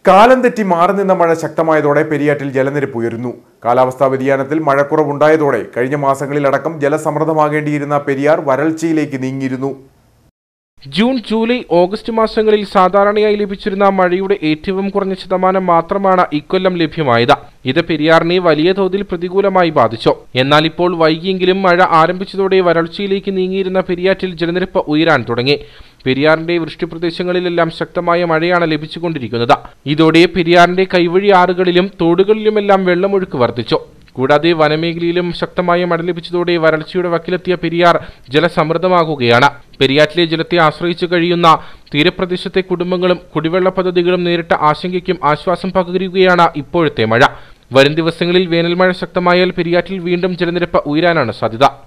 കാലം തെറ്റി മാറി നിന്ന മഴ ശക്തമായതോടെ പെരിയാറ്റിൽ ജലനിരപ്പ് ഉയരുന്നു കാലാവസ്ഥാ വ്യതിയാനത്തിൽ മഴക്കുറവുണ്ടായതോടെ കഴിഞ്ഞ മാസങ്ങളിലടക്കം ജലസമൃദ്ധമാകേണ്ടിയിരുന്ന പെരിയാർ വരൾച്ചയിലേക്ക് നീങ്ങിയിരുന്നു ജൂൺ ജൂലൈ ഓഗസ്റ്റ് മാസങ്ങളിൽ സാധാരണയായി ലഭിച്ചിരുന്ന മഴയുടെ ഏറ്റവും കുറഞ്ഞ ശതമാനം മാത്രമാണ് ഇക്കൊല്ലം ലഭ്യമായത് ഇത് പെരിയാറിനെ വലിയ തോതിൽ പ്രതികൂലമായി ബാധിച്ചു എന്നാൽ ഇപ്പോൾ വൈകിയെങ്കിലും മഴ ആരംഭിച്ചതോടെ വരൾച്ചയിലേക്ക് നീങ്ങിയിരുന്ന പെരിയാറ്റിൽ ജലനിരപ്പ് ഉയരാൻ തുടങ്ങി പെരിയാറിന്റെ വൃഷ്ടിപ്രദേശങ്ങളിലെല്ലാം ശക്തമായ മഴയാണ് ലഭിച്ചുകൊണ്ടിരിക്കുന്നത് ഇതോടെ പെരിയാറിന്റെ കൈവഴി ആറുകളിലും തോടുകളിലുമെല്ലാം വെള്ളമൊഴുക്ക് വർദ്ധിച്ചു കൂടാതെ വനമേഖലയിലും ശക്തമായ മഴ ലഭിച്ചതോടെ വരൾച്ചയുടെ വക്കിലെത്തിയ പെരിയാർ ജലസമൃദ്ധമാകുകയാണ് പെരിയാറ്റിലെ ജലത്തെ ആശ്രയിച്ചു കഴിയുന്ന തീരപ്രദേശത്തെ കുടുംബങ്ങളും കുടിവെള്ള പദ്ധതികളും നേരിട്ട ആശങ്കയ്ക്കും ആശ്വാസം പകരുകയാണ് ഇപ്പോഴത്തെ മഴ വരും ദിവസങ്ങളിൽ വേനൽ മഴ ശക്തമായാൽ പെരിയാറ്റിൽ വീണ്ടും ജലനിരപ്പ് ഉയരാനാണ് സാധ്യത